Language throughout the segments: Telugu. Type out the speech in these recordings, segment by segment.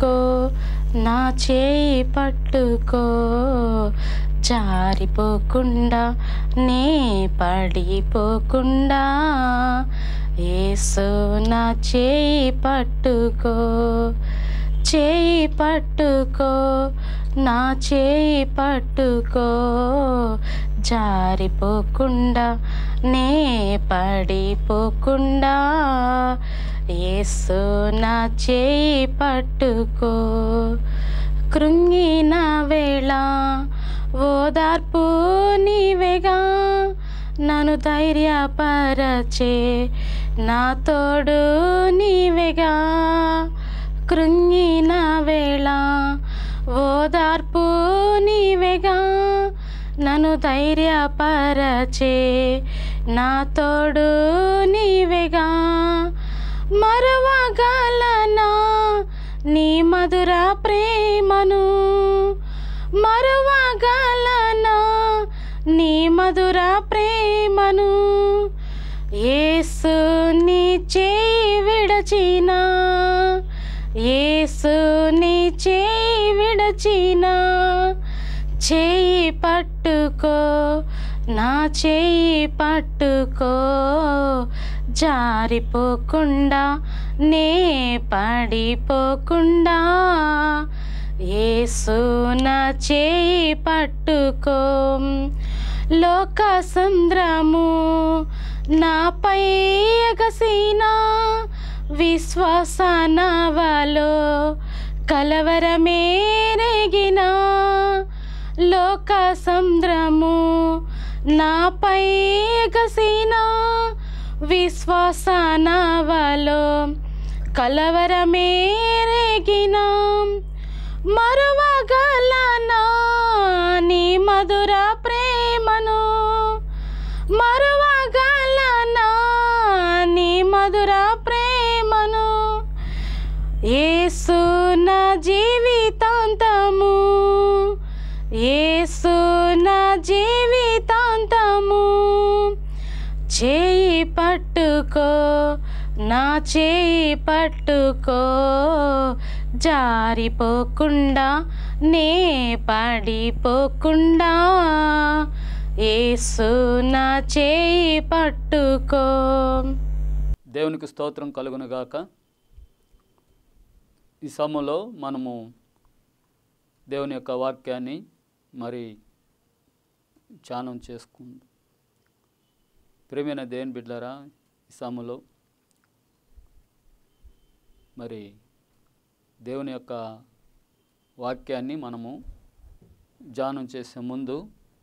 పట్టుకో నా చేయి పట్టుకో జారిపోకుండా నే పడిపోకుండా ఏసు నా చేయి పట్టుకో చేయి పట్టుకో నా చేయి పట్టుకో జారిపోకుండా నే పడిపోకుండా ఏసు నా చేయి పట్టుకో కృంగిన వేళ ఓదార్పు నీవేగా నన్ను ధైర్యపరచే నా తోడు నీవేగా కృంగిన వేళ ఓదార్పు నీవేగా నన్ను ధైర్యపరచే నా తోడు నీవేగా మరవగలనా నీ మధుర ప్రేమను మరవగలనా నీ మధుర ప్రేమను ఏసు నీ చేయి విడచిన ఏసు నీ చేయి విడచిన చేయి పట్టుకో నా చేయి పట్టుకో జారిపోకుండా నే పడిపోకుండా ఏసు నా చేయి పట్టుకో లోక సంద్రము నాపై ఎగసిన విశ్వాసనవలో కలవరమేరేగిన లోక సంద్రము నాపై ఎగసిన విశ్వాసనవలో కలవరమేరేగిన మరువగలనా నీ మధుర ప్రేమను మరువగలనా నీ మధుర ప్రేమను ఏసు నా జీవితాంతము ఏసు నా జీవితాంతము చేయి పట్టుకో నా చేయి పట్టుకో జారిపోకుండా నే పడిపోకుండా ఏసు నా చేయి పట్టుకో దేవునికి స్తోత్రం కలుగునుగాక ఈ సమయంలో మనము దేవుని యొక్క వాక్యాన్ని మరి ధ్యానం చేసుకుందాం ప్రేమైన దేవుని బిడ్డలారా ఈ సమయంలో మరి దేవుని యొక్క వాక్యాన్ని మనము ధ్యానం చేసే ముందు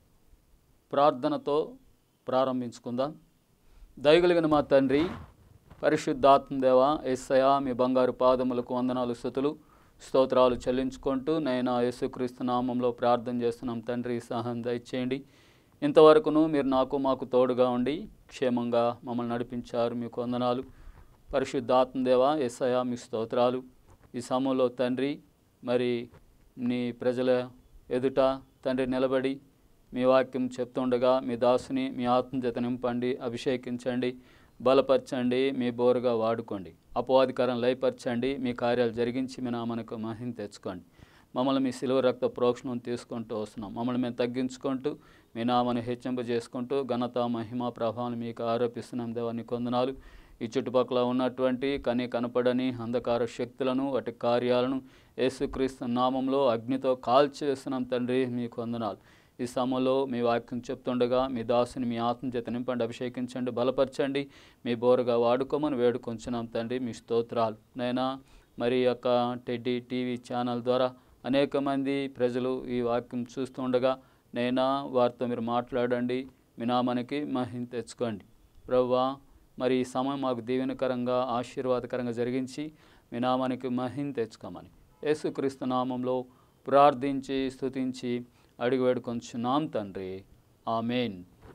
ప్రార్థనతో ప్రారంభించుకుందాం దయగలిగిన మా తండ్రి పరిశుద్ధాత్మదేవ ఎస్సయ మీ బంగారు పాదములకు వందనాలు స్థుతులు స్తోత్రాలు చెల్లించుకుంటూ నేను యేసుక్రీస్తు నామంలో ప్రార్థన చేస్తున్నాం తండ్రి సహాయం దయచేయండి ఇంతవరకును మీరు నాకు మాకు తోడుగా ఉండి క్షేమంగా మమ్మల్ని నడిపించారు మీకు వందనాలు పరిశుద్ధాత్మదేవ ఎస్సయ మీ స్తోత్రాలు ఈ సమయంలో తండ్రి మరి నీ ప్రజల ఎదుట తండ్రి నిలబడి మీ వాక్యం చెప్తుండగా మీ దాసుని మీ ఆత్మజత నింపండి అభిషేకించండి బలపరచండి మీ బోరుగా వాడుకోండి అపవాదికరం లయపరచండి మీ కార్యాలు జరిగించి మీ నామనకు మహిమ తెచ్చుకోండి మమ్మల్ని మీ సిలువ రక్త ప్రోక్షణం తీసుకుంటూ వస్తున్నాం మమ్మల్ని మేము తగ్గించుకుంటూ మీ నామను హెచ్చింపజేసుకుంటూ ఘనత మహిమ ప్రభావం మీకు ఆరోపిస్తున్నాం దేవాన్ని కొందనాలు ఈ చుట్టుపక్కల ఉన్నటువంటి కని కనపడని అంధకార శక్తులను వాటి కార్యాలను యేసుక్రీస్తు నామంలో అగ్నితో కాల్చివేస్తున్నాం తండ్రి మీకు వందనాలు ఈ సమయంలో మీ వాక్యం చెప్తుండగా మీ దాసుని మీ ఆత్మచేత నింపండి అభిషేకించండి బలపరచండి మీ బోరుగా వాడుకోమని వేడుకొంచున్నాం తండ్రి మీ స్తోత్రాలు నైనా మరి ఈ యొక్క టెడ్డీ టీవీ ఛానల్ ద్వారా అనేక మంది ప్రజలు ఈ వాక్యం చూస్తుండగా నైనా వారితో మీరు మాట్లాడండి మీ నామానికి మహిం తెచ్చుకోండి ప్రవ్వా మరి ఈ సమయం మాకు దీవెనకరంగా ఆశీర్వాదకరంగా జరిగించి మీ నామానికి మహిం తెచ్చుకోమని యేసుక్రీస్తు నామంలో ప్రార్థించి స్తుతించి అడిగి వేడుకొంచున్నాం తండ్రి ఆమెన్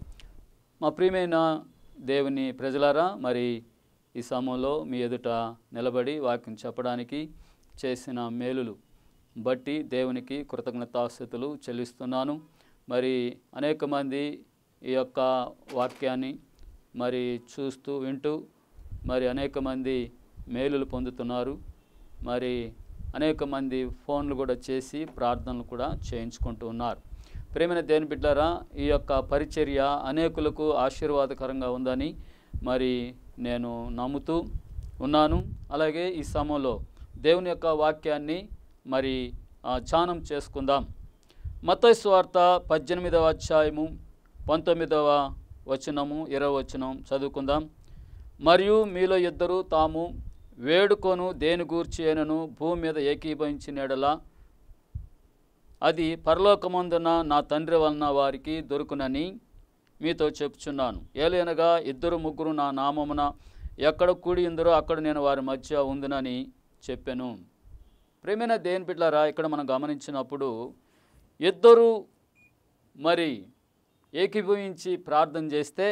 మా ప్రియమైన దేవుని ప్రజలారా మరి ఈ సమయంలో మీ ఎదుట నిలబడి వాక్యం చెప్పడానికి చేసిన మేలులు బట్టి దేవునికి కృతజ్ఞతాస్థుతులు చెల్లిస్తున్నాను మరి అనేక మంది ఈ యొక్క వాక్యాన్ని మరి చూస్తూ వింటూ మరి అనేక మంది మేలులు పొందుతున్నారు మరి అనేక మంది ఫోన్లు కూడా చేసి ప్రార్థనలు కూడా చేయించుకుంటూ ఉన్నారు ప్రేమైన దేని బిడ్డారా ఈ యొక్క పరిచర్య అనేకులకు ఆశీర్వాదకరంగా ఉందని మరి నేను నమ్ముతూ ఉన్నాను అలాగే ఈ సమయంలో దేవుని యొక్క వాక్యాన్ని మరి ఆ, ధ్యానం చేసుకుందాం మత్తయి వార్త పద్దెనిమిదవ అధ్యాయము పంతొమ్మిదవ వచనము ఇరవై వచనం చదువుకుందాం మరియు మీలో ఇద్దరు తాము వేడుకొను దేని గూర్చి అయినను భూమి మీద ఏకీభవించిన ఎడల అది పరలోకమందున నా తండ్రి వలన వారికి దొరుకునని మీతో చెప్పుచున్నాను ఏలైనగా ఇద్దరు ముగ్గురు నా నామమున ఎక్కడ కూడి ఉందరో అక్కడ నేను వారి మధ్య ఉందునని చెప్పాను ప్రేమైన దేని బిడ్డారా ఇక్కడ మనం గమనించినప్పుడు ఇద్దరు మరి ఏకీభవించి ప్రార్థన చేస్తే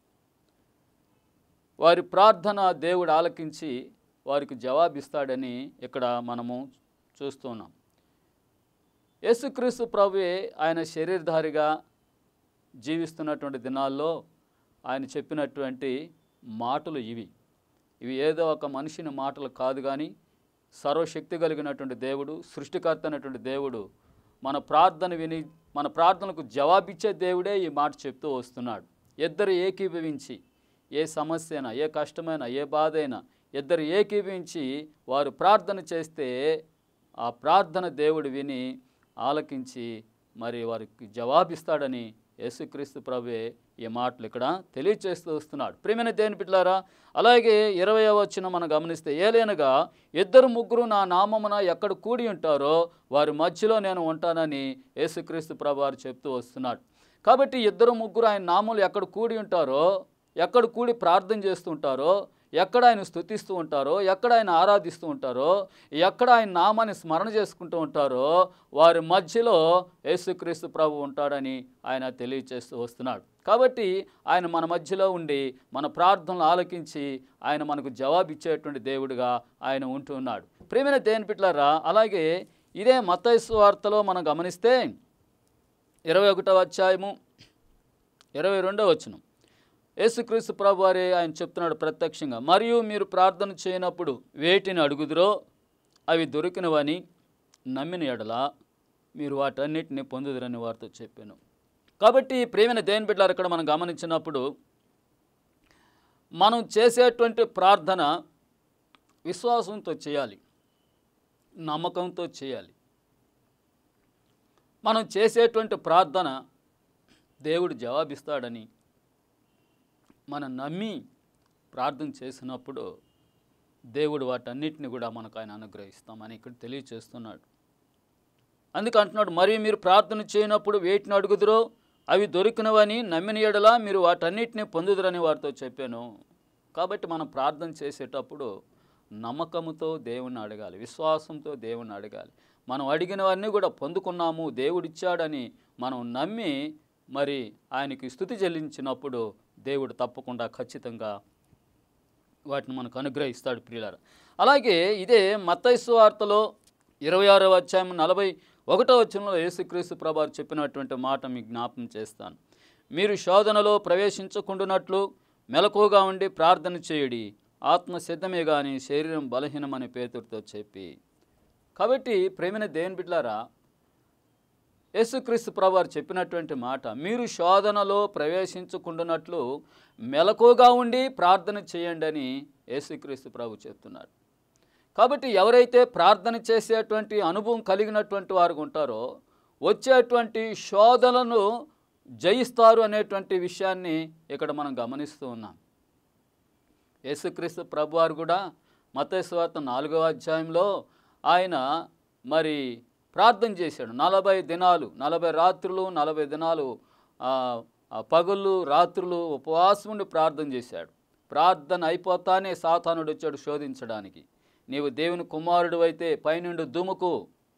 వారి ప్రార్థన దేవుడు ఆలకించి వారికి జవాబిస్తాడని ఇక్కడ మనము చూస్తున్నాం యేసుక్రీస్తు ప్రభువే ఆయన శరీరధారిగా జీవిస్తున్నటువంటి దినాల్లో ఆయన చెప్పినటువంటి మాటలు ఇవి ఇవి ఏదో ఒక మనిషిని మాటలు కాదు కానీ సర్వశక్తి కలిగినటువంటి దేవుడు సృష్టికర్త అయినటువంటి దేవుడు మన ప్రార్థన విని మన ప్రార్థనకు జవాబిచ్చే దేవుడే ఈ మాట చెప్తూ వస్తున్నాడు ఇద్దరు ఏకీభవించి ఏ సమస్య అయినా ఏ కష్టమైనా ఏ బాధ అయినా ఇద్దరు ఏకీభవించి వారు ప్రార్థన చేస్తే ఆ ప్రార్థన దేవుడు విని ఆలకించి మరి వారికి జవాబిస్తాడని యేసుక్రీస్తు ప్రభువే ఈ మాటలు ఇక్కడ తెలియచేస్తూ వస్తున్నాడు ప్రియమైన దేని బిడ్డలారా అలాగే ఇరవై వచ్చిన మనం గమనిస్తే ఏలేనగా ఇద్దరు ముగ్గురు నా నామమున ఎక్కడ కూడి ఉంటారో వారి మధ్యలో నేను ఉంటానని యేసుక్రీస్తు ప్రభు వారు చెప్తూ వస్తున్నాడు కాబట్టి ఇద్దరు ముగ్గురు ఆయన నామములు ఎక్కడ కూడి ఉంటారో ఎక్కడ కూడి ప్రార్థన చేస్తూ ఉంటారో ఎక్కడ ఆయన స్థుతిస్తూ ఉంటారో ఎక్కడ ఆయన ఆరాధిస్తూ ఉంటారో ఎక్కడ ఆయన నామాన్ని స్మరణ చేసుకుంటూ ఉంటారో వారి మధ్యలో యేసుక్రీస్తు ప్రభు ఉంటాడని ఆయన తెలియచేస్తూ వస్తున్నాడు కాబట్టి ఆయన మన మధ్యలో ఉండి మన ప్రార్థనలు ఆలకించి ఆయన మనకు జవాబిచ్చేటువంటి దేవుడిగా ఆయన ఉంటూ ఉన్నాడు ప్రేమైన దేని పిట్లారా అలాగే ఇదే మతైసు వార్తలో మనం గమనిస్తే ఇరవై ఒకటవ అధ్యాయము ఇరవై రెండవ వచనం యేసుక్రీస్తు ప్రభు వారే ఆయన చెప్తున్నాడు ప్రత్యక్షంగా మరియు మీరు ప్రార్థన చేయనప్పుడు వేటిని అడుగుదురో అవి దొరికినవని నమ్మిన ఎడల మీరు వాటన్నిటిని పొందుదురని వారితో చెప్పాను కాబట్టి ప్రేమైన దేని బిడ్డలారు ఇక్కడ మనం గమనించినప్పుడు మనం చేసేటువంటి ప్రార్థన విశ్వాసంతో చేయాలి నమ్మకంతో చేయాలి మనం చేసేటువంటి ప్రార్థన దేవుడు జవాబిస్తాడని మనం నమ్మి ప్రార్థన చేసినప్పుడు దేవుడు వాటన్నిటిని కూడా మనకు ఆయన అనుగ్రహిస్తామని ఇక్కడ తెలియచేస్తున్నాడు అందుకు అంటున్నాడు మరియు మీరు ప్రార్థన చేయనప్పుడు వేటిని అడుగుదురో అవి దొరికినవని నమ్మిన ఎడల మీరు వాటన్నిటిని పొందుదురని వారితో చెప్పాను కాబట్టి మనం ప్రార్థన చేసేటప్పుడు నమ్మకముతో దేవుణ్ణి అడగాలి విశ్వాసంతో దేవుణ్ణి అడగాలి మనం అడిగినవన్నీ కూడా పొందుకున్నాము దేవుడిచ్చాడని మనం నమ్మి మరి ఆయనకి స్థుతి చెల్లించినప్పుడు దేవుడు తప్పకుండా ఖచ్చితంగా వాటిని మనకు అనుగ్రహిస్తాడు ప్రియులార అలాగే ఇదే మత్తైసు వార్తలో ఇరవై ఆరవ అధ్యాయం నలభై ఒకటో వచనంలో యేసుక్రీస్తు ప్రభారు చెప్పినటువంటి మాట మీకు జ్ఞాపం చేస్తాను మీరు శోధనలో ప్రవేశించకుండానట్లు మెలకుగా ఉండి ప్రార్థన చేయుడి ఆత్మ సిద్ధమే కానీ శరీరం బలహీనమని పేతుడితో చెప్పి కాబట్టి ప్రేమైన దేవుని బిడ్లారా యేసుక్రీస్తు ప్రభువారు చెప్పినటువంటి మాట మీరు శోధనలో ప్రవేశించకుండానట్లు మెలకుగా ఉండి ప్రార్థన చేయండి అని యేసుక్రీస్తు ప్రభు చెప్తున్నాడు కాబట్టి ఎవరైతే ప్రార్థన చేసేటువంటి అనుభవం కలిగినటువంటి వారు ఉంటారో వచ్చేటువంటి శోధనలను జయిస్తారు అనేటువంటి విషయాన్ని ఇక్కడ మనం గమనిస్తూ ఉన్నాం యేసుక్రీస్తు ప్రభువారు కూడా మతేశ్వార్త నాలుగవ అధ్యాయంలో ఆయన మరి ప్రార్థన చేశాడు నలభై దినాలు నలభై రాత్రులు నలభై దినాలు ఆ, ఆ పగళ్ళు రాత్రులు ఉపవాసం ఉండి ప్రార్థన చేశాడు ప్రార్థన అయిపోతానే సాతానుడు వచ్చాడు శోధించడానికి నీవు దేవుని కుమారుడు అయితే పైనుండి దుముకు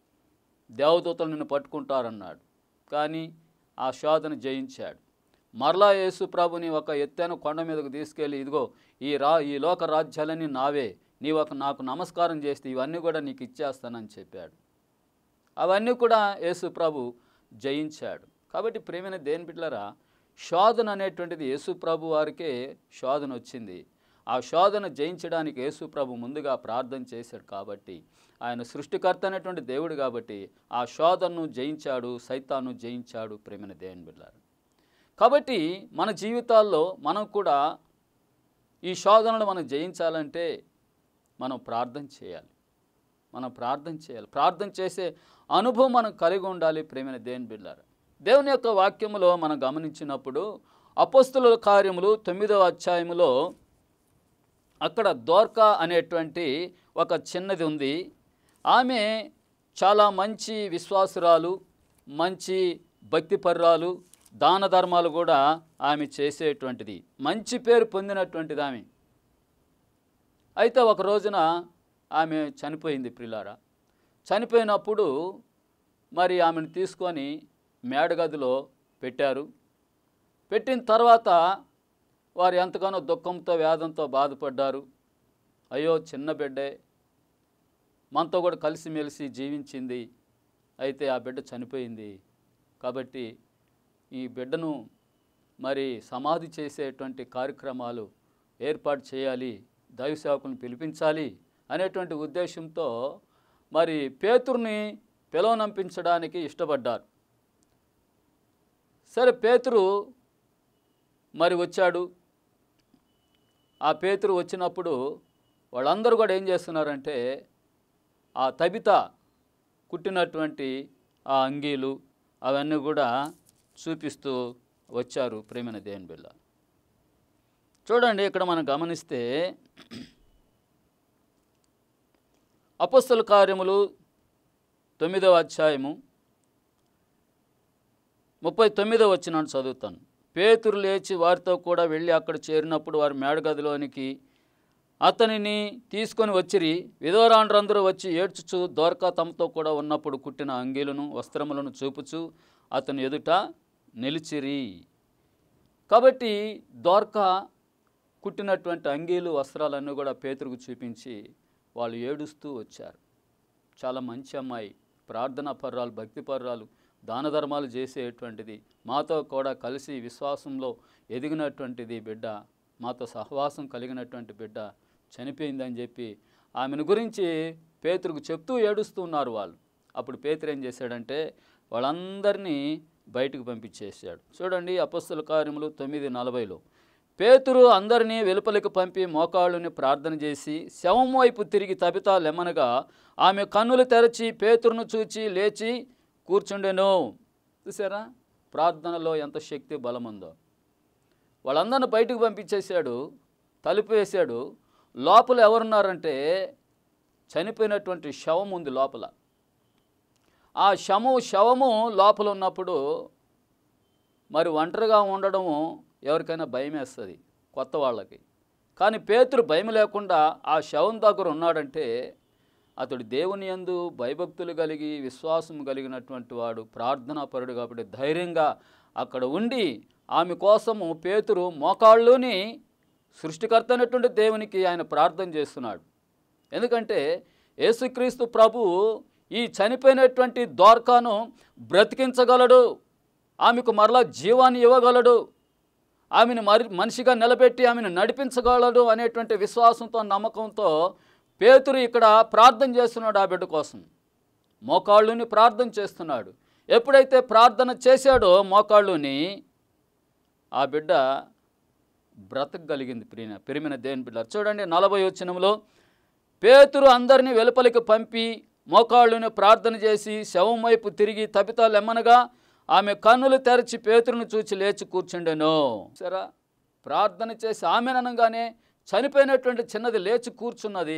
దేవదూతలు నిన్ను పట్టుకుంటారన్నాడు కానీ ఆ శోధన జయించాడు మరలా యేసు ప్రభుని ఒక ఎత్తైన కొండ మీదకు తీసుకెళ్ళి ఇదిగో ఈ రా ఈ లోక రాజ్యాలన్నీ నావే నీవు ఒక నాకు నమస్కారం చేస్తే ఇవన్నీ కూడా నీకు ఇచ్చేస్తానని చెప్పాడు అవన్నీ కూడా యేసు ప్రభు జయించాడు కాబట్టి ప్రేమైన దేని బిడ్డలరా శోధన అనేటువంటిది యేసు ప్రభు వారికే శోధన వచ్చింది ఆ శోధన జయించడానికి యేసు ప్రభు ముందుగా ప్రార్థన చేశాడు కాబట్టి ఆయన సృష్టికర్త అనేటువంటి దేవుడు కాబట్టి ఆ శోధనను జయించాడు సైతాను జయించాడు ప్రేమిన దేవుని బిడ్డారు కాబట్టి మన జీవితాల్లో మనం కూడా ఈ శోధనలు మనం జయించాలంటే మనం ప్రార్థన చేయాలి మనం ప్రార్థన చేయాలి ప్రార్థన చేసే అనుభవం మనం కలిగి ఉండాలి ప్రేమైన దేవుని బిడ్డారు దేవుని యొక్క వాక్యములో మనం గమనించినప్పుడు అపస్తుల కార్యములు తొమ్మిదవ అధ్యాయములో అక్కడ దోర్కా అనేటువంటి ఒక చిన్నది ఉంది ఆమె చాలా మంచి విశ్వాసురాలు మంచి భక్తిపర్రాలు దాన ధర్మాలు కూడా ఆమె చేసేటువంటిది మంచి పేరు పొందినటువంటిది ఆమె అయితే ఒక రోజున ఆమె చనిపోయింది ప్రిలారా చనిపోయినప్పుడు మరి ఆమెను తీసుకొని మేడగదిలో పెట్టారు పెట్టిన తర్వాత వారు ఎంతగానో దుఃఖంతో వేదంతో బాధపడ్డారు అయ్యో చిన్న బిడ్డే మనతో కూడా కలిసిమెలిసి జీవించింది అయితే ఆ బిడ్డ చనిపోయింది కాబట్టి ఈ బిడ్డను మరి సమాధి చేసేటువంటి కార్యక్రమాలు ఏర్పాటు చేయాలి దైవ సేవకులను పిలిపించాలి అనేటువంటి ఉద్దేశంతో మరి పేతుర్ని పిలవనంపించడానికి ఇష్టపడ్డారు సరే పేతురు మరి వచ్చాడు ఆ పేతురు వచ్చినప్పుడు వాళ్ళందరూ కూడా ఏం చేస్తున్నారంటే ఆ తబిత కుట్టినటువంటి ఆ అంగీలు అవన్నీ కూడా చూపిస్తూ వచ్చారు ప్రేమైన దేవుని బిళ్ళ చూడండి ఇక్కడ మనం గమనిస్తే అపస్తుల కార్యములు తొమ్మిదవ అధ్యాయము ముప్పై తొమ్మిదవ వచ్చిన చదువుతాను పేతురు లేచి వారితో కూడా వెళ్ళి అక్కడ చేరినప్పుడు వారి మేడగదిలోనికి అతనిని తీసుకొని వచ్చిరి విధవరాండ్రందరూ వచ్చి ఏడ్చుచు దోర్కా తమతో కూడా ఉన్నప్పుడు కుట్టిన అంగీలను వస్త్రములను చూపుచు అతని ఎదుట నిలిచిరి కాబట్టి దోర్కా కుట్టినటువంటి అంగీలు వస్త్రాలన్నీ కూడా పేతురుకు చూపించి వాళ్ళు ఏడుస్తూ వచ్చారు చాలా మంచి అమ్మాయి ప్రార్థనా పర్రాలు భక్తి పర్రాలు దాన ధర్మాలు చేసేటువంటిది మాతో కూడా కలిసి విశ్వాసంలో ఎదిగినటువంటిది బిడ్డ మాతో సహవాసం కలిగినటువంటి బిడ్డ చనిపోయిందని చెప్పి ఆమెను గురించి పేతురుకు చెప్తూ ఏడుస్తూ ఉన్నారు వాళ్ళు అప్పుడు పేతురు ఏం చేశాడంటే వాళ్ళందరినీ బయటకు పంపించేశాడు చూడండి అపస్తుల కార్యములు తొమ్మిది నలభైలో పేతురు అందరినీ వెలుపలికి పంపి మోకాళ్ళుని ప్రార్థన చేసి శవం వైపు తిరిగి తబితా లెమ్మనగా ఆమె కన్నులు తెరచి పేతురును చూచి లేచి కూర్చుండెను చూసారా ప్రార్థనలో ఎంత శక్తి బలం ఉందో వాళ్ళందరిని బయటకు పంపించేశాడు తలుపు వేశాడు లోపల ఎవరున్నారంటే చనిపోయినటువంటి శవం ఉంది లోపల ఆ శము శవము లోపల ఉన్నప్పుడు మరి ఒంటరిగా ఉండడము ఎవరికైనా భయం వేస్తుంది కొత్త వాళ్ళకి కానీ పేతురు భయం లేకుండా ఆ శవం దగ్గర ఉన్నాడంటే అతడు దేవుని యందు భయభక్తులు కలిగి విశ్వాసం కలిగినటువంటి వాడు ప్రార్థనాపరుడు కాబట్టి ధైర్యంగా అక్కడ ఉండి ఆమె కోసము పేతురు మోకాళ్ళుని సృష్టికర్త అయినటువంటి దేవునికి ఆయన ప్రార్థన చేస్తున్నాడు ఎందుకంటే యేసుక్రీస్తు ప్రభు ఈ చనిపోయినటువంటి ద్వారకాను బ్రతికించగలడు ఆమెకు మరలా జీవాన్ని ఇవ్వగలడు ఆమెను మరి మనిషిగా నిలబెట్టి ఆమెను నడిపించగలడు అనేటువంటి విశ్వాసంతో నమ్మకంతో పేతురు ఇక్కడ ప్రార్థన చేస్తున్నాడు ఆ బిడ్డ కోసం మోకాళ్ళుని ప్రార్థన చేస్తున్నాడు ఎప్పుడైతే ప్రార్థన చేశాడో మోకాళ్ళుని ఆ బిడ్డ బ్రతకగలిగింది ప్రియ పెరిమిన దేవుని బిడ్డ చూడండి నలభై వచ్చినంలో పేతురు అందరినీ వెలుపలికి పంపి మోకాళ్ళుని ప్రార్థన చేసి శవం వైపు తిరిగి తపితా లెమ్మనగా ఆమె కన్నులు తెరచి పేతురును చూచి లేచి కూర్చుండెను సరా ప్రార్థన చేసి ఆమెననగానే చనిపోయినటువంటి చిన్నది లేచి కూర్చున్నది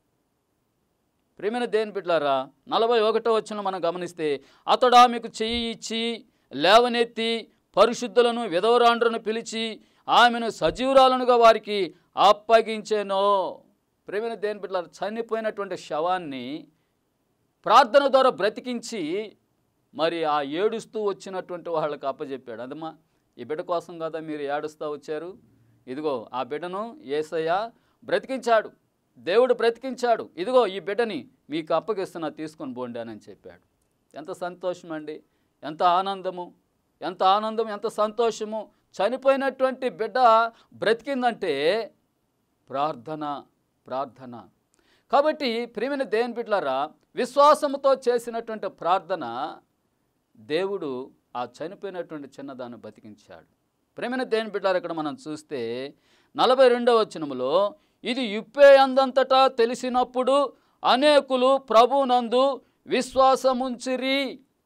ప్రేమైన దేని బిడ్లారా నలభై ఒకటో వచ్చిన మనం గమనిస్తే అతడు ఆమెకు చెయ్యి ఇచ్చి లేవనెత్తి పరిశుద్ధులను విధవరాండ్రను పిలిచి ఆమెను సజీవురాలనుగా వారికి అప్పగించెను ప్రేమైన దేని బిడ్డలారా చనిపోయినటువంటి శవాన్ని ప్రార్థన ద్వారా బ్రతికించి మరి ఆ ఏడుస్తూ వచ్చినటువంటి వాళ్ళకి అప్పచెప్పాడు అదమ్మా ఈ బిడ్డ కోసం కదా మీరు ఏడుస్తూ వచ్చారు ఇదిగో ఆ బిడ్డను ఏసయ్య బ్రతికించాడు దేవుడు బ్రతికించాడు ఇదిగో ఈ బిడ్డని మీకు అప్పగిస్తున్నా తీసుకొని పోండి అని చెప్పాడు ఎంత సంతోషం అండి ఎంత ఆనందము ఎంత ఆనందం ఎంత సంతోషము చనిపోయినటువంటి బిడ్డ బ్రతికిందంటే ప్రార్థన ప్రార్థన కాబట్టి ప్రియమైన దేవుని బిడ్డలారా విశ్వాసముతో చేసినటువంటి ప్రార్థన దేవుడు ఆ చనిపోయినటువంటి చిన్నదాన్ని బతికించాడు ప్రేమైన దేవుని బిడ్డారు ఇక్కడ మనం చూస్తే నలభై రెండవ వచనములో ఇది ఇప్పే అందంతటా తెలిసినప్పుడు అనేకులు ప్రభునందు విశ్వాసముంచిరి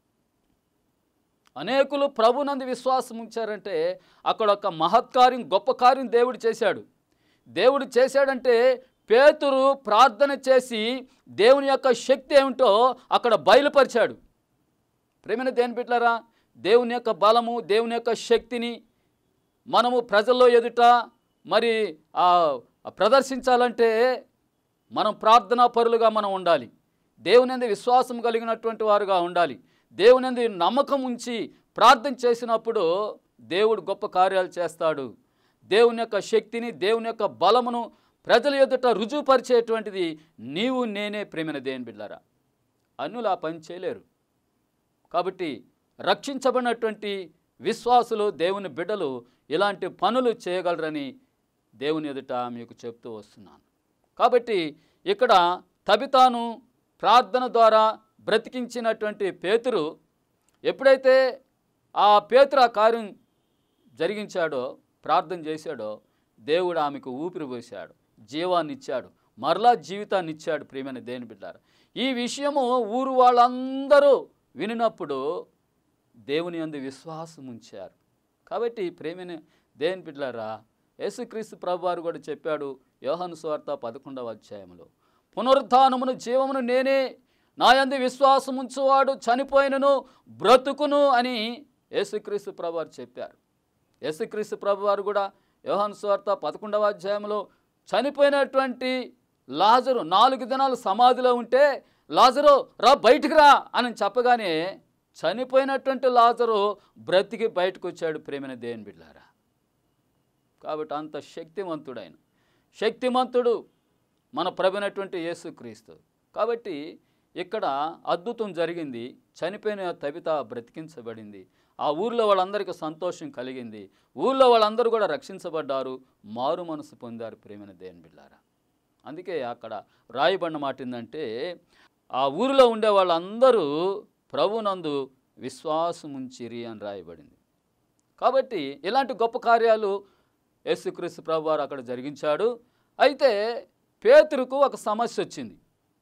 అనేకులు ప్రభునందు విశ్వాసం ఉంచారంటే అక్కడ ఒక మహత్కార్యం గొప్ప కార్యం దేవుడు చేశాడు దేవుడు చేశాడంటే పేతురు ప్రార్థన చేసి దేవుని యొక్క శక్తి ఏమిటో అక్కడ బయలుపరిచాడు ప్రేమైన దేని బిడ్డలారా దేవుని యొక్క బలము దేవుని యొక్క శక్తిని మనము ప్రజల్లో ఎదుట మరి ఆ ప్రదర్శించాలంటే మనం ప్రార్థనా పరులుగా మనం ఉండాలి దేవుని అందు విశ్వాసం కలిగినటువంటి వారుగా ఉండాలి దేవుని అందు నమ్మకం ఉంచి ప్రార్థన చేసినప్పుడు దేవుడు గొప్ప కార్యాలు చేస్తాడు దేవుని యొక్క శక్తిని దేవుని యొక్క బలమును ప్రజల ఎదుట రుజువుపరిచేటువంటిది నీవు నేనే ప్రేమైన దేవుని బిడ్డారా అన్యులు ఆ పని చేయలేరు కాబట్టి రక్షించబడినటువంటి విశ్వాసులు దేవుని బిడ్డలు ఇలాంటి పనులు చేయగలరని దేవుని ఎదుట మీకు చెప్తూ వస్తున్నాను కాబట్టి ఇక్కడ తబితాను ప్రార్థన ద్వారా బ్రతికించినటువంటి పేతురు ఎప్పుడైతే ఆ పేతురు ఆ కార్యం జరిగించాడో ప్రార్థన చేశాడో దేవుడు ఆమెకు ఊపిరి పోశాడు జీవాన్ని ఇచ్చాడు మరలా జీవితాన్ని ఇచ్చాడు ప్రియమైన దేని బిడ్డారు ఈ విషయము ఊరు వాళ్ళందరూ వినినప్పుడు దేవుని అందు విశ్వాసం ఉంచారు కాబట్టి ప్రేమైన దేని బిడ్డారా యేసుక్రీస్తు ప్రభు వారు కూడా చెప్పాడు యోహాను స్వార్త పదకొండవ అధ్యాయంలో పునరుత్నమును జీవమును నేనే నా యందు విశ్వాసం ఉంచువాడు చనిపోయినను బ్రతుకును అని యేసుక్రీస్తు ప్రభు వారు చెప్పారు యేసుక్రీస్తు ప్రభు వారు కూడా యోహాను స్వార్త పదకొండవ అధ్యాయంలో చనిపోయినటువంటి లాజరు నాలుగు దినాలు సమాధిలో ఉంటే లాజరు రా బయటికి రా అని చెప్పగానే చనిపోయినటువంటి లాజరు బ్రతికి బయటకు వచ్చాడు ప్రేమైన దేవుని బిడ్డారా కాబట్టి అంత శక్తివంతుడైన శక్తిమంతుడు మన ప్రభునటువంటి యేసుక్రీస్తు కాబట్టి ఇక్కడ అద్భుతం జరిగింది చనిపోయిన తబిత బ్రతికించబడింది ఆ ఊర్లో వాళ్ళందరికీ సంతోషం కలిగింది ఊర్లో వాళ్ళందరూ కూడా రక్షించబడ్డారు మారు మనసు పొందారు ప్రేమైన దేవుని బిళ్ళారా అందుకే అక్కడ రాయబడిన మాట ఏంటంటే ఆ ఊరిలో ఉండే వాళ్ళందరూ ప్రభునందు విశ్వాసం ఉంచిరి అని రాయబడింది కాబట్టి ఇలాంటి గొప్ప కార్యాలు యేసుక్రీస్తు ప్రభు వారు అక్కడ జరిగించాడు అయితే పేతురుకు ఒక సమస్య వచ్చింది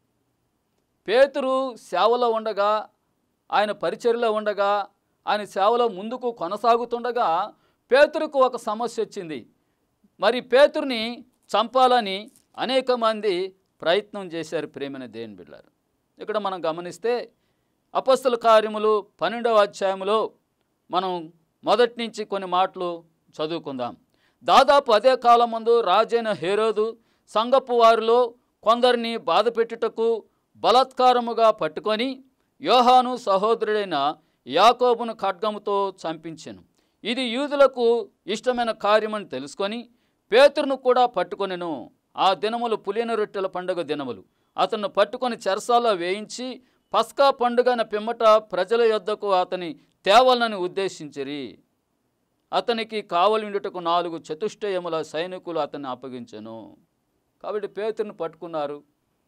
పేతురు సేవలో ఉండగా ఆయన పరిచర్లో ఉండగా ఆయన సేవలో ముందుకు కొనసాగుతుండగా పేతురుకు ఒక సమస్య వచ్చింది మరి పేతుర్ని చంపాలని అనేక మంది ప్రయత్నం చేశారు ప్రేమైన దేని బిళ్ళారు ఇక్కడ మనం గమనిస్తే అపస్తుల కార్యములు పన్నెండవ అధ్యాయములో మనం మొదటి నుంచి కొన్ని మాటలు చదువుకుందాం దాదాపు అదే కాలం ముందు రాజైన హేరోదు సంగపు వారిలో కొందరిని బాధపెట్టుటకు బలాత్కారముగా పట్టుకొని యోహాను సహోదరుడైన యాకోబును ఖడ్గముతో చంపించెను ఇది యూదులకు ఇష్టమైన కార్యమని తెలుసుకొని పేతురును కూడా పట్టుకొనెను ఆ దినములు పులిన రొట్టెల పండుగ దినములు అతను పట్టుకొని చెరసాలో వేయించి పస్కా పండుగన పిమ్మట ప్రజల యొద్దకు అతని తేవాలని ఉద్దేశించిరి అతనికి కావలిండుటకు నాలుగు చతుష్టయముల సైనికులు అతన్ని అప్పగించెను కాబట్టి పేతురుని పట్టుకున్నారు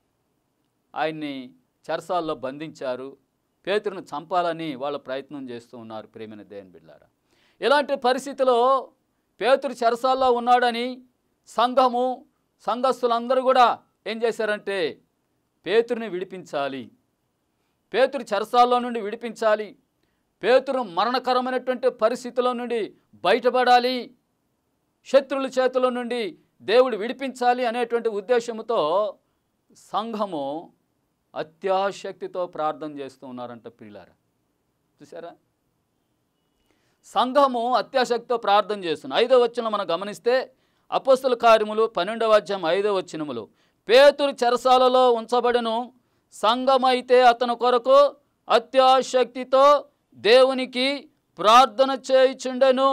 ఆయన్ని చెరసాల్లో బంధించారు పేతురును చంపాలని వాళ్ళ ప్రయత్నం చేస్తూ ఉన్నారు ప్రేమిన దేవుని బిడ్డారా ఇలాంటి పరిస్థితిలో పేతురు చెరసాల్లో ఉన్నాడని సంఘము సంఘస్థులందరూ కూడా ఏం చేశారంటే పేతురుని విడిపించాలి పేతురు చెరసాల్లో నుండి విడిపించాలి పేతురు మరణకరమైనటువంటి పరిస్థితుల నుండి బయటపడాలి శత్రువుల చేతుల నుండి దేవుడు విడిపించాలి అనేటువంటి ఉద్దేశంతో సంఘము అత్యాశక్తితో ప్రార్థన చేస్తూ ఉన్నారంట ప్రియులారా చూసారా సంఘము అత్యాశక్తితో ప్రార్థన చేస్తుంది ఐదో వచ్చిన మనం గమనిస్తే అపస్తుల కార్యములు పన్నెండవ అధ్యాయం ఐదో వచ్చినములు పేతురు చెరసాలలో ఉంచబడను సంఘమైతే అతని కొరకు అత్యాశక్తితో దేవునికి ప్రార్థన చేయుచుండెను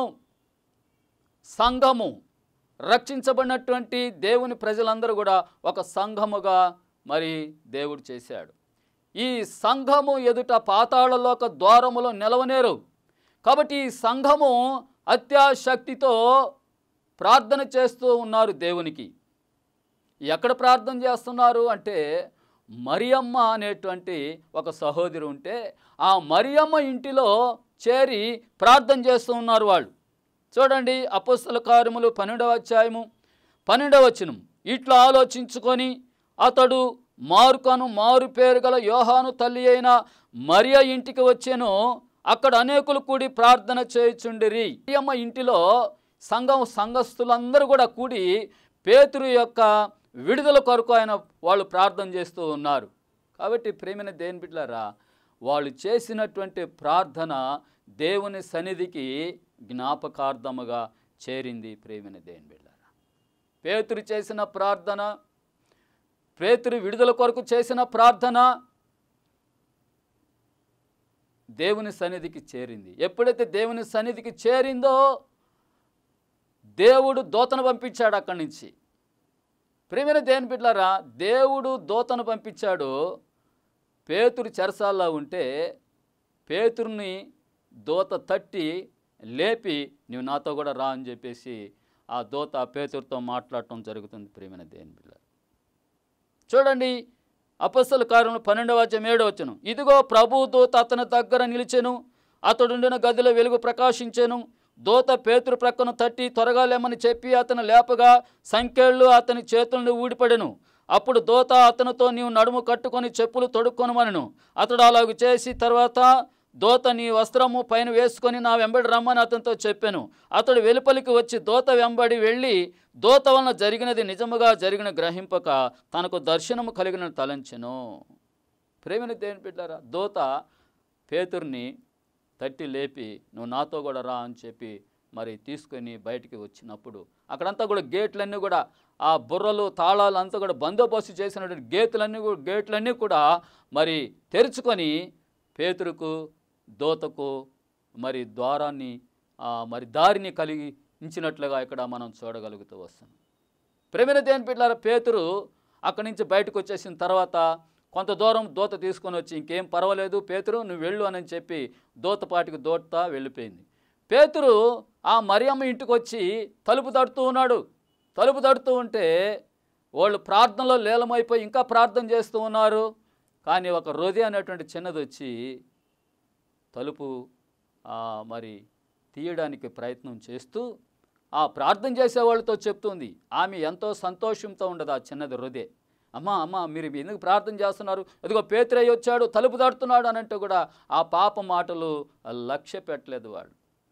సంఘము రక్షించబడినటువంటి దేవుని ప్రజలందరూ కూడా ఒక సంఘముగా మరి దేవుడు చేశాడు ఈ సంఘము ఎదుట పాతాళలోక ద్వారములో నిలవనేరు కాబట్టి ఈ సంఘము అత్యాశక్తితో ప్రార్థన చేస్తూ ఉన్నారు దేవునికి ఎక్కడ ప్రార్థన చేస్తున్నారు అంటే మరియమ్మ అనేటువంటి ఒక సహోదరి ఉంటే ఆ మరియమ్మ ఇంటిలో చేరి ప్రార్థన చేస్తూ ఉన్నారు వాళ్ళు చూడండి అపస్తుల కార్యములు పన్నెండవ అధ్యాయము పన్నెండవ వచనం ఇట్లా ఆలోచించుకొని అతడు మారుకను మారు పేరు గల యోహాను తల్లి అయిన మరియ ఇంటికి వచ్చాను అక్కడ అనేకులు కూడి ప్రార్థన చేయుచుండిరి మరియమ్మ ఇంటిలో సంఘం సంఘస్థులందరూ కూడా కూడి పేతురు యొక్క విడుదల కొరకు ఆయన వాళ్ళు ప్రార్థన చేస్తూ ఉన్నారు కాబట్టి ప్రేమైన దేని బిడ్డలారా వాళ్ళు చేసినటువంటి ప్రార్థన దేవుని సన్నిధికి జ్ఞాపకార్థముగా చేరింది ప్రేమైన దేని బిడ్డలారా పేతురు చేసిన ప్రార్థన పేతురు విడుదల కొరకు చేసిన ప్రార్థన దేవుని సన్నిధికి చేరింది ఎప్పుడైతే దేవుని సన్నిధికి చేరిందో దేవుడు దోతను పంపించాడు అక్కడి నుంచి ప్రేమైన దేని బిడ్డలారా దేవుడు దోతను పంపించాడు పేతురు చెరసాల్లో ఉంటే పేతురుని దోత తట్టి లేపి నువ్వు నాతో కూడా రా అని చెప్పేసి ఆ దోత పేతురుతో మాట్లాడటం జరుగుతుంది ప్రేమైన దేని బిడ్డ చూడండి అపస్సల కార్యంలో పన్నెండవ అధ్యాయం ఏడవ వచ్చను ఇదిగో ప్రభు దూత అతని దగ్గర నిలిచెను అతడుండిన గదిలో వెలుగు ప్రకాశించెను దూత పేతురు ప్రక్కను తట్టి త్వరగా లేమని చెప్పి అతను లేపగా సంఖ్యళ్ళు అతని చేతుల నుండి ఊడిపడెను అప్పుడు దూత అతనితో నీవు నడుము కట్టుకొని చెప్పులు తొడుక్కొనమనను అతడు అలాగ చేసి తర్వాత దోత నీ వస్త్రము పైన వేసుకొని నా వెంబడి రమ్మని అతనితో చెప్పాను అతడు వెలుపలికి వచ్చి దోత వెంబడి వెళ్ళి దోత వలన జరిగినది నిజముగా జరిగిన గ్రహింపక తనకు దర్శనము కలిగిన తలంచెను ప్రేమిని దేని బిడ్డారా దోత పేతుర్ని తట్టి లేపి నువ్వు నాతో కూడా రా అని చెప్పి మరి తీసుకొని బయటికి వచ్చినప్పుడు అక్కడంతా కూడా గేట్లన్నీ కూడా ఆ బుర్రలు తాళాలు అంతా కూడా బందోబస్తు చేసినటువంటి గేట్లన్నీ కూడా గేట్లన్నీ కూడా మరి తెరుచుకొని పేతురుకు దోతకు మరి ద్వారాన్ని ఆ, మరి దారిని కలిగి ఇంచినట్లుగా ఇక్కడ మనం చూడగలుగుతూ వస్తున్నాం ప్రేమిన దేని బిడ్డార పేతురు అక్కడి నుంచి బయటకు వచ్చేసిన తర్వాత కొంత దూరం దూత తీసుకొని వచ్చి ఇంకేం పర్వాలేదు పేతురు నువ్వు వెళ్ళు అని చెప్పి దూతపాటికి దూత వెళ్ళిపోయింది పేతురు ఆ మరియమ్మ ఇంటికి వచ్చి తలుపు తడుతూ ఉన్నాడు తలుపు తడుతూ ఉంటే వాళ్ళు ప్రార్థనలో లీలమైపోయి ఇంకా ప్రార్థన చేస్తూ ఉన్నారు కానీ ఒక రోది అనేటువంటి చిన్నది వచ్చి తలుపు ఆ, మరి తీయడానికి ప్రయత్నం చేస్తూ ఆ ప్రార్థన చేసే వాళ్ళతో చెప్తుంది ఆమె ఎంతో సంతోషంతో ఉండదు ఆ చిన్నది హృదయ అమ్మా అమ్మ మీరు ఎందుకు ప్రార్థన చేస్తున్నారు ఇదిగో పేతురయ్య వచ్చాడు తలుపు దాడుతున్నాడు అని అంటే కూడా ఆ పాప మాటలు లక్ష్య పెట్టలేదు వాడు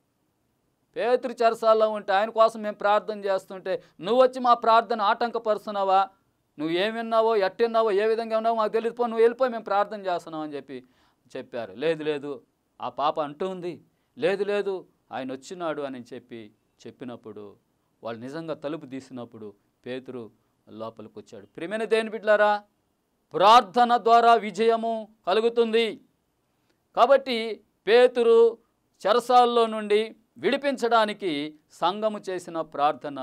పేతురు చెరసాల్లో ఉంటే ఆయన కోసం మేము ప్రార్థన చేస్తుంటే నువ్వు వచ్చి మా ప్రార్థన ఆటంకపరుస్తున్నావా నువ్వు ఏమి విన్నావో ఎట్టిన్నావో ఏ విధంగా ఉన్నావో మాకు తెలియదు పో నువ్వు వెళ్ళిపోయి మేము ప్రార్థన చేస్తున్నాం అని చెప్పి చెప్పారు లేదు లేదు ఆ పాప అంటూ ఉంది లేదు లేదు ఆయన వచ్చినాడు అని చెప్పి చెప్పినప్పుడు వాళ్ళు నిజంగా తలుపు తీసినప్పుడు పేతురు లోపలికి వచ్చాడు ప్రియమైన దేని బిడ్లారా ప్రార్థన ద్వారా విజయము కలుగుతుంది కాబట్టి పేతురు చెరసాల్లో నుండి విడిపించడానికి సంఘము చేసిన ప్రార్థన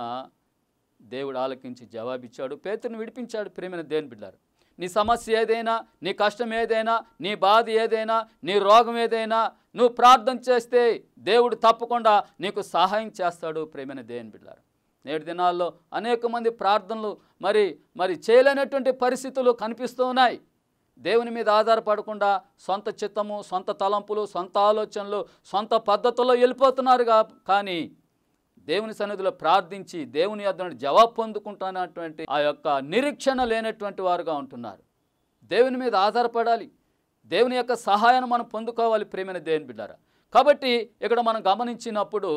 దేవుడు ఆలకించి జవాబిచ్చాడు పేతురుని విడిపించాడు ప్రేమైన దేని బిడ్డారు నీ సమస్య ఏదైనా నీ కష్టం ఏదైనా నీ బాధ ఏదైనా నీ రోగం ఏదైనా నువ్వు ప్రార్థన చేస్తే దేవుడు తప్పకుండా నీకు సహాయం చేస్తాడు ప్రేమైన దేని బిడ్డారు నేటి దినాల్లో అనేక మంది ప్రార్థనలు మరి మరి చేయలేనటువంటి పరిస్థితులు కనిపిస్తూ ఉన్నాయి దేవుని మీద ఆధారపడకుండా సొంత చిత్తము సొంత తలంపులు సొంత ఆలోచనలు సొంత పద్ధతుల్లో వెళ్ళిపోతున్నారు కా కానీ దేవుని సన్నిధిలో ప్రార్థించి దేవుని యొద్ద నుండి జవాబు పొందుకుంటున్నటువంటి ఆ యొక్క నిరీక్షణ లేనటువంటి వారుగా ఉంటున్నారు దేవుని మీద ఆధారపడాలి దేవుని యొక్క సహాయాన్ని మనం పొందుకోవాలి ప్రేమైన దేవుని బిడ్డారా కాబట్టి ఇక్కడ మనం గమనించినప్పుడు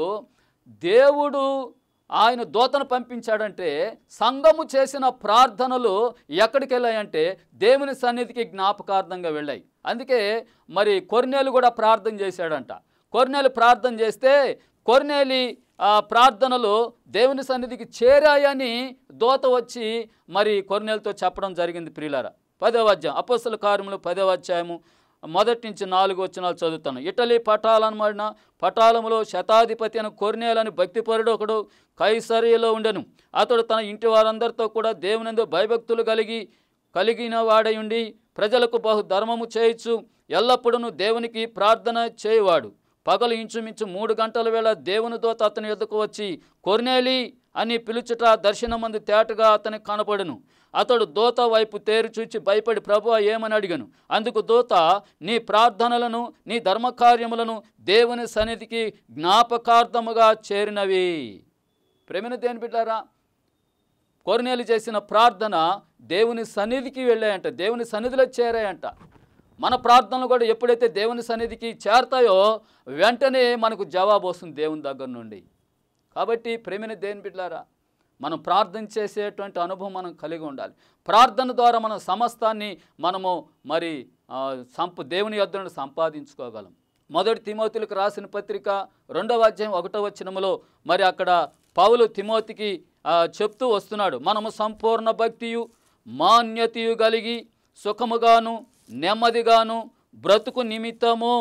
దేవుడు ఆయన దూతను పంపించాడంటే సంఘము చేసిన ప్రార్థనలు ఎక్కడికి వెళ్ళాయంటే దేవుని సన్నిధికి జ్ఞాపకార్థంగా వెళ్ళాయి అందుకే మరి కొర్నేలు కూడా ప్రార్థన చేశాడంట కొర్నేలు ప్రార్థన చేస్తే కొర్నేలి ఆ ప్రార్థనలు దేవుని సన్నిధికి చేరాయని దోత వచ్చి మరి కొర్నేలతో చెప్పడం జరిగింది ప్రియులారా పదవ అధ్యాయం అపస్సుల కార్యములు పదవ అధ్యాయము మొదటి నుంచి నాలుగు వచనాలు చదువుతాను ఇటలీ పటాలనబడిన పటాలములో శతాధిపతి అని కొర్నేలని భక్తిపరుడు ఒకడు కైసరిలో ఉండెను అతడు తన ఇంటి వారందరితో కూడా దేవునందు భయభక్తులు కలిగి కలిగిన వాడై ఉండి ప్రజలకు బహు ధర్మము చేయొచ్చు ఎల్లప్పుడూ దేవునికి ప్రార్థన చేయవాడు పగలు ఇంచుమించు మూడు గంటల వేళ దేవుని దోత అతని ఎదుకు వచ్చి కొర్నేలి అని పిలుచుట దర్శనమందు తేటగా అతనికి కనపడును అతడు దూత వైపు తేరు చూచి భయపడి ప్రభు ఏమని అడిగాను అందుకు దూత నీ ప్రార్థనలను నీ ధర్మకార్యములను దేవుని సన్నిధికి జ్ఞాపకార్థముగా చేరినవి ప్రేమిన దేని బిడ్డారా కొరనేలు చేసిన ప్రార్థన దేవుని సన్నిధికి వెళ్ళాయంట దేవుని సన్నిధిలో చేరాయంట మన ప్రార్థనలు కూడా ఎప్పుడైతే దేవుని సన్నిధికి చేరతాయో వెంటనే మనకు జవాబు వస్తుంది దేవుని దగ్గర నుండి కాబట్టి ప్రేమిన దేని బిడ్డారా మనం ప్రార్థన చేసేటువంటి అనుభవం మనం కలిగి ఉండాలి ప్రార్థన ద్వారా మనం సమస్తాన్ని మనము మరి ఆ, సంప దేవుని యొద్ద నుండి సంపాదించుకోగలం మొదటి తిమోతులకు రాసిన పత్రిక రెండవ అధ్యాయం ఒకటో వచనములో మరి అక్కడ పౌలు తిమోతికి ఆ, చెప్తూ వస్తున్నాడు మనము సంపూర్ణ భక్తియు మాన్యతయు కలిగి సుఖముగాను నెమ్మదిగాను బ్రతుకు నిమిత్తము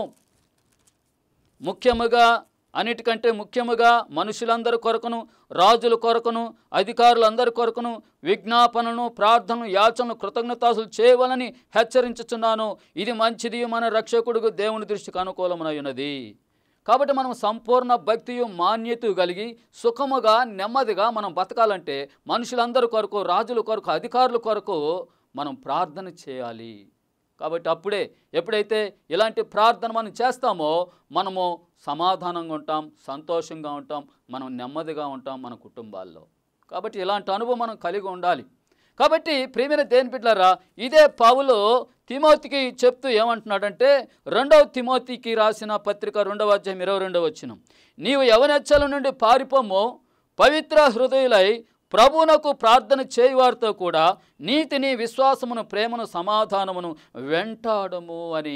ముఖ్యముగా అన్నిటికంటే ముఖ్యముగా మనుషులందరి కొరకును రాజుల కొరకును అధికారులందరి కొరకును విజ్ఞాపనను ప్రార్థనలు యాచనలు కృతజ్ఞతాసులు చేయవలని హెచ్చరించుచున్నాను ఇది మంచిది మన రక్షకుడుకు దేవుని దృష్టికి అనుకూలమై ఉన్నది కాబట్టి మనం సంపూర్ణ భక్తియు మాన్యత కలిగి సుఖముగా నెమ్మదిగా మనం బతకాలంటే మనుషులందరి కొరకు రాజుల కొరకు అధికారుల కొరకు మనం ప్రార్థన చేయాలి కాబట్టి అప్పుడే ఎప్పుడైతే ఇలాంటి ప్రార్థన మనం చేస్తామో మనము సమాధానంగా ఉంటాం సంతోషంగా ఉంటాం మనం నెమ్మదిగా ఉంటాం మన కుటుంబాల్లో కాబట్టి ఇలాంటి అనుభవం మనం కలిగి ఉండాలి కాబట్టి ప్రియమైన దేని బిడ్డలారా ఇదే పౌలు తిమోతికి చెప్తూ ఏమంటున్నాడంటే రెండవ తిమోతికి రాసిన పత్రిక రెండవ అధ్యాయం ఇరవై రెండవ వచ్చిన నీవు యవనెచ్చల నుండి పారిపోమో పవిత్ర హృదయులై ప్రభువునకు ప్రార్థన చేయువారితో కూడా నీతిని విశ్వాసమును ప్రేమను సమాధానమును వెంటాడము అని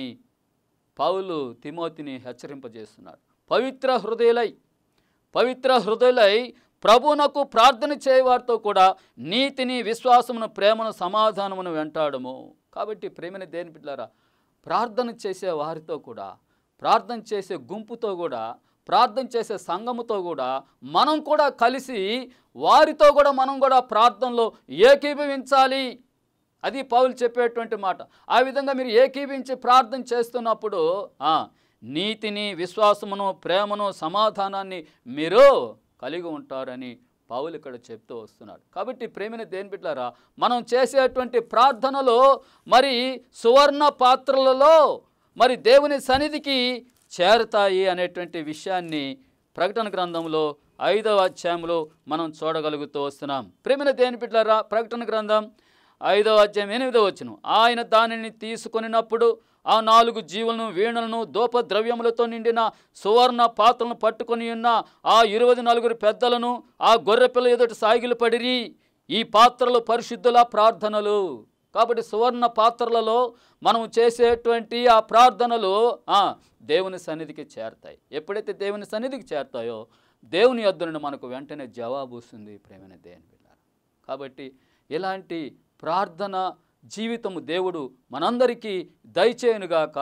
పౌలు తిమోతిని హెచ్చరింపజేస్తున్నాడు పవిత్ర హృదయులై పవిత్ర హృదయులై ప్రభువునకు ప్రార్థన చేయవారితో కూడా నీతిని విశ్వాసమును ప్రేమను సమాధానమును వెంటాడము కాబట్టి ప్రేమని దేని బిడ్డారా ప్రార్థన చేసే వారితో కూడా ప్రార్థన చేసే గుంపుతో కూడా ప్రార్థన చేసే సంఘముతో కూడా మనం కూడా కలిసి వారితో కూడా మనం కూడా ప్రార్థనలో ఏకీభవించాలి అది పౌలు చెప్పేటువంటి మాట ఆ విధంగా మీరు ఏకీభించి ప్రార్థన చేస్తున్నప్పుడు ఆ, నీతిని విశ్వాసమును ప్రేమను సమాధానాన్ని మీరు కలిగి ఉంటారని పౌలు ఇక్కడ చెప్తూ వస్తున్నాడు కాబట్టి ప్రేమిని దేని బిడ్డారా మనం చేసేటువంటి ప్రార్థనలో మరి సువర్ణ పాత్రలలో మరి దేవుని సన్నిధికి చేరుతాయి అనేటువంటి విషయాన్ని ప్రకటన గ్రంథంలో ఐదవ అధ్యాయంలో మనం చూడగలుగుతూ వస్తున్నాం ప్రేమిన దేని బిడ్డారా ప్రకటన గ్రంథం ఐదవ అధ్యాయం ఎనిమిదవ వచ్చును ఆయన దానిని తీసుకొనినప్పుడు ఆ నాలుగు జీవులను వీణలను దూప ద్రవ్యములతో నిండిన సువర్ణ పాత్రలను పట్టుకొని ఉన్న ఆ ఇరవై నలుగురు పెద్దలను ఆ గొర్రెపిల్ల ఎదుటి సాగిలు పడిరి ఈ పాత్రలు పరిశుద్ధుల ప్రార్థనలు కాబట్టి సువర్ణ పాత్రలలో మనం చేసేటువంటి ఆ ప్రార్థనలు ఆ, దేవుని సన్నిధికి చేరతాయి ఎప్పుడైతే దేవుని సన్నిధికి చేరతాయో దేవుని యొద్ద నుండి మనకు వెంటనే జవాబు వస్తుంది ప్రేమైన దేవుని బిడ్డారా కాబట్టి ఇలాంటి ప్రార్థన జీవితము దేవుడు మనందరికీ దయచేయునుగాక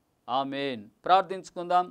ఆమెన్ ప్రార్థించుకుందాం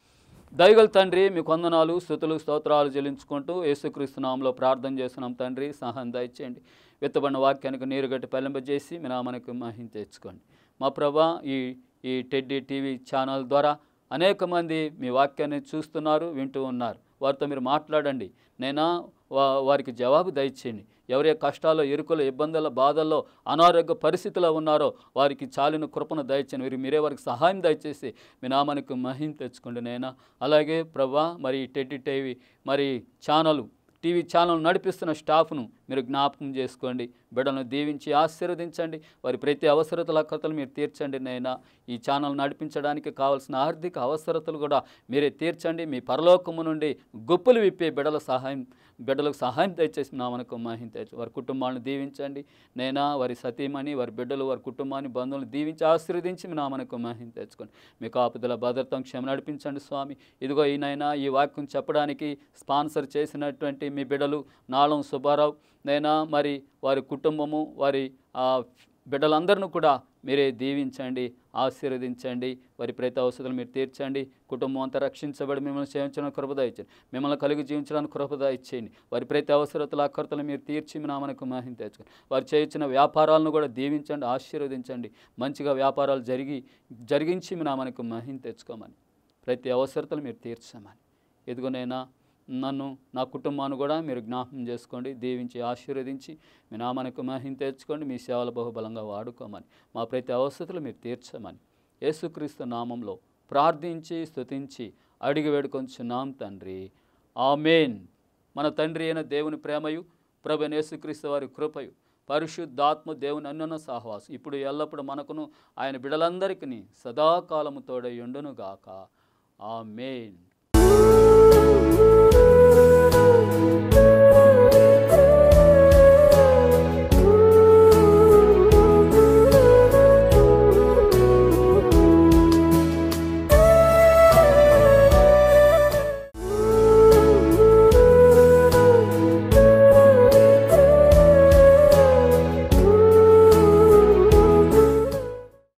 దయగల తండ్రి మీ కొందనాలు స్థుతులు స్తోత్రాలు చెల్లించుకుంటూ యేసుక్రీస్తు నామంలో ప్రార్థన చేస్తున్నాం తండ్రి సహాయం దయచేయండి విత్తబడిన వాక్యానికి నీరు గట్టి పెళ్ళంపజేసి మీ నామానికి మహిం తెచ్చుకోండి మా ప్రభా ఈ ఈ టెడ్డీ టీవీ ఛానల్ ద్వారా అనేక మంది మీ వాక్యాన్ని చూస్తున్నారు వింటూ ఉన్నారు వారితో మీరు మాట్లాడండి నైనా వా వారికి జవాబు దయచేయండి ఎవరే కష్టాల్లో ఇరుకులో ఇబ్బందుల బాధల్లో అనారోగ్య పరిస్థితిలో ఉన్నారో వారికి చాలిన కృపను దయచేయండి మీరు మీరే వారికి సహాయం దయచేసి మీ నామానికి మహిం తెచ్చుకోండి నైనా అలాగే ప్రభా మరి ఈ టెడ్డీ టీవీ మరి ఛానల్ టీవీ ఛానల్ నడిపిస్తున్న స్టాఫ్ను మీరు జ్ఞాపకం చేసుకోండి బిడ్డలను దీవించి ఆశీర్వదించండి వారి ప్రతి అవసరతల కథలు మీరు తీర్చండి నైనా ఈ ఛానల్ నడిపించడానికి కావాల్సిన ఆర్థిక అవసరతలు కూడా మీరే తీర్చండి మీ పరలోకము నుండి గుప్పులు విప్పే బిడ్డల సహాయం బిడ్డలకు సహాయం దయచేసి నామనకు మహిం తెచ్చు వారి కుటుంబాలను దీవించండి నైనా వారి సతీమణి వారి బిడ్డలు వారి కుటుంబాన్ని బంధువులను దీవించి ఆశీర్వదించి మీ నామనకు మహిం తెచ్చుకోండి మీ కాపుదల భద్రత క్షమ నడిపించండి స్వామి ఇదిగో ఈయనైనా ఈ వాక్యం చెప్పడానికి స్పాన్సర్ చేసినటువంటి మీ బిడ్డలు నాళం సుబ్బారావు నైనా మరి వారి కుటుంబము వారి ఆ, బిడ్డలందరిని కూడా మీరే దీవించండి ఆశీర్వదించండి వారి ప్రతి అవసరాలు మీరు తీర్చండి కుటుంబం అంతా రక్షించబడి మిమ్మల్ని సేవించడానికి కృపద ఇచ్చండి మిమ్మల్ని కలిగి జీవించడానికి కృపద ఇచ్చేయండి వారి ప్రతి అవసరతలు అక్కర్తలు మీరు తీర్చి మీ నామనకు మహిం తెచ్చుకోండి వారు చేయించిన వ్యాపారాలను కూడా దీవించండి ఆశీర్వదించండి మంచిగా వ్యాపారాలు జరిగి జరిగించి మీ నామనకు మహిం తెచ్చుకోమని ప్రతి అవసరతలు మీరు తీర్చమని ఎదుగునైనా నన్ను నా కుటుంబాన్ని కూడా మీరు జ్ఞాపకం చేసుకోండి దీవించి ఆశీర్వదించి మీ నామానికి మహిం తెచ్చుకోండి మీ సేవల బహుబలంగా వాడుకోమని మా ప్రతి అవసరతలు మీరు తీర్చమని యేసుక్రీస్తు నామంలో ప్రార్థించి స్తుతించి అడిగి వేడుకొంచున్నాం తండ్రి ఆమెన్ మన తండ్రి అయిన దేవుని ప్రేమయు ప్రభు యేసుక్రీస్తు వారి కృపయు పరిశుద్ధాత్మ దేవుని అన్నన సహవాసం ఇప్పుడు ఎల్లప్పుడూ మనకును ఆయన బిడలందరికీ సదాకాలము తోడై ఉండునుగాక ఆమెన్ ఆ